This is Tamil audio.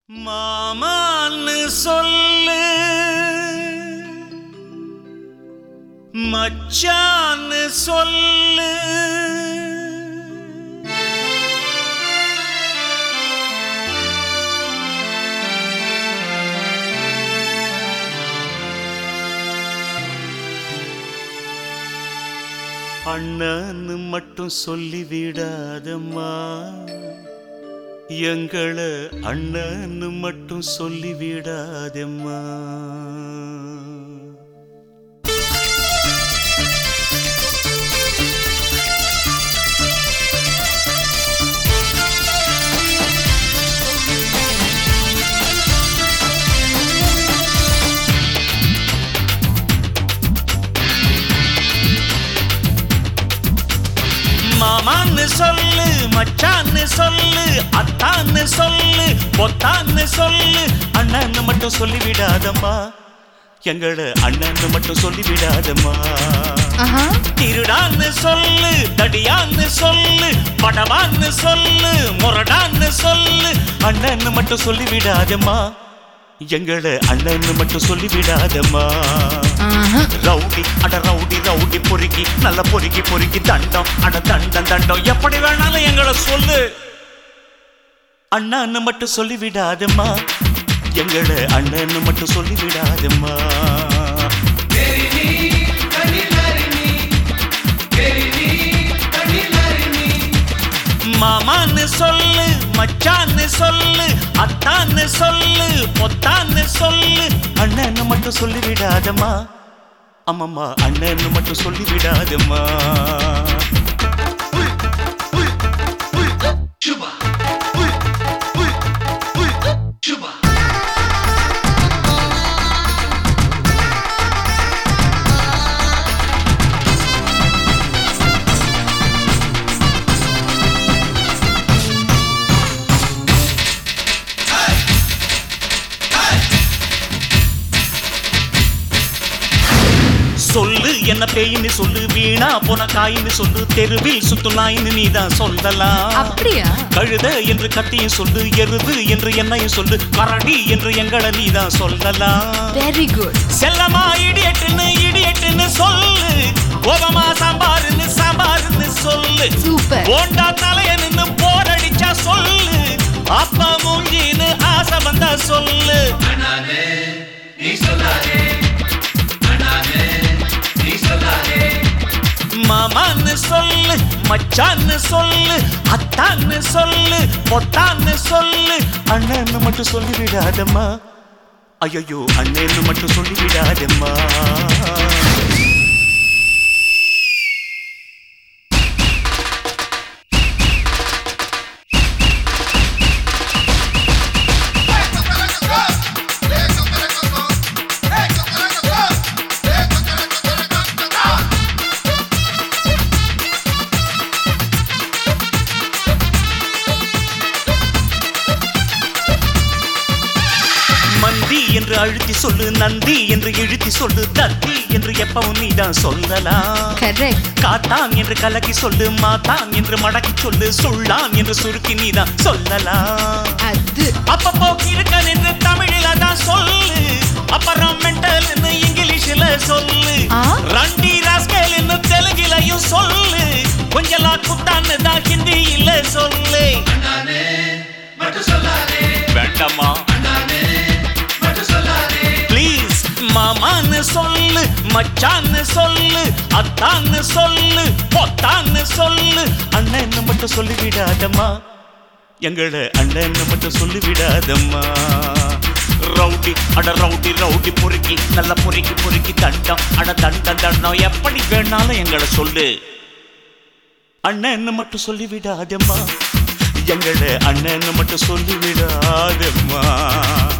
மாமான்னு சொல்லு மச்சான்னு சொல்லு அண்ணன்னு மட்டும் சொல்லிவிடாதம்மா எங்களை அண்ணன்னு மட்டும் சொல்லிவிடாதம்மா மாமான்னு சொல்லு மச்சான்னு சொல்லு அத்தான்னு சொல்லு பொத்தான்னு சொல்லு அண்ணன்னு மட்டும் சொல்லிவிடாதம்மா எங்களை அண்ணன்னு மட்டும் சொல்லிவிடாதம்மா ஆஹா திருடான்னு சொல்லு தடியான்னு சொல்லு படவான்னு சொல்லு முரடான்னு சொல்லு அண்ணன்னு மட்டும் சொல்லிவிடாதம்மா எங்களை அண்ணன்னு மட்டும் சொல்லிவிடாதம்மா ஆஹா ரவுடி அட ரவுடி ரவுடி பொறுக்கி நல்ல பொறுக்கி பொறுக்கி தண்டம் அட தண்டம் தண்டம் எப்படி வேணாலும் எங்களை சொல்லு அண்ணன்னு மட்டும் சொல்லிவிடாதம்மா எங்களை அண்ணன்னு மட்டும் சொல்லிவிடாதம்மா மாமான்னு சொல்லு மச்சான்னு சொல்லு அத்தான்னு சொல்லு பொத்தான்னு சொல்லு அண்ணன்னு மட்டும் சொல்லிவிடாதம்மா அம்மம்மா அண்ணன்னு மட்டும் சொல்லிவிடாதம்மா சொல்லு என்ன பேயின்னு சொல்லு வீணா போன காயின்னு சொல்லு தெருவில் சுத்து நாயின்னு நீதான் சொல்லலாம் அப்படியா கழுத என்று கத்தியும் சொல்லு எருது என்று என்னையும் சொல்லு கரடி என்று எங்களை நீதான் சொல்லலாம் வெரி குட் செல்லமா இடியட்டுன்னு இடியட்டுன்னு சொல்லு கோபமா சாம்பாருன்னு சாம்பாருன்னு சொல்லு சூப்பர் போண்டா தலைய நின்னு போரடிச்சா சொல்லு அப்பா மூஞ்சின்னு ஆசை வந்தா சொல்லு மாமான்னு சொல்லு மச்சான்னு சொல்லு அத்தான்னு சொல்லு பொத்தான்னு சொல்லு அண்ணன்னு மட்டும் சொல்லி விடாதம்மா ஐயோ அண்ணன்னு மட்டும் சொல்லி விடாதம்மா மந்தி என்று அழுத்தி சொல்லு நந்தி என்று இழுத்தி சொல்லு தத்தி என்று எப்பவும் நீதான் சொல்லலாம் கரெக்ட் காத்தான் என்று கலக்கி சொல்லு மாத்தான் என்று மடக்கி சொல்லு சொல்லான் என்று சுருக்கி நீதான் சொல்லலாம் அது அப்பப்போ கிறுக்கன் என்று தமிழில தான் சொல்லு அப்புறம் மென்டல் என்று இங்கிலீஷ்ல சொல்லு ஆ? ரண்டி ராஸ்கல் என்று தெலுங்கிலையும் சொல்லு கொஞ்சலா குத்தான்னு தான் ஹிந்தியில சொல்லு வேண்டாமா ப்ளீஸ் மாமான்னு சொல்லு மச்சான்னு சொல்லு அத்தான்னு சொல்லு பொத்தான்னு சொல்லு அண்ணன்னு மட்டும் சொல்லிவிடாதம்மா எங்களை அண்ணன்னு மட்டும் சொல்லிவிடாதம்மா ரவுடி அட ரவுடி ரவுடி பொறுக்கி நல்ல பொறுக்கி பொறுக்கி தண்டம் அட தண்டம் தண்டம் எப்படி வேணாலும் எங்களை சொல்லு அண்ணன்னு மட்டும் சொல்லிவிடாதம்மா எங்களை அண்ணன்னு மட்டும் சொல்லிவிடாதம்மா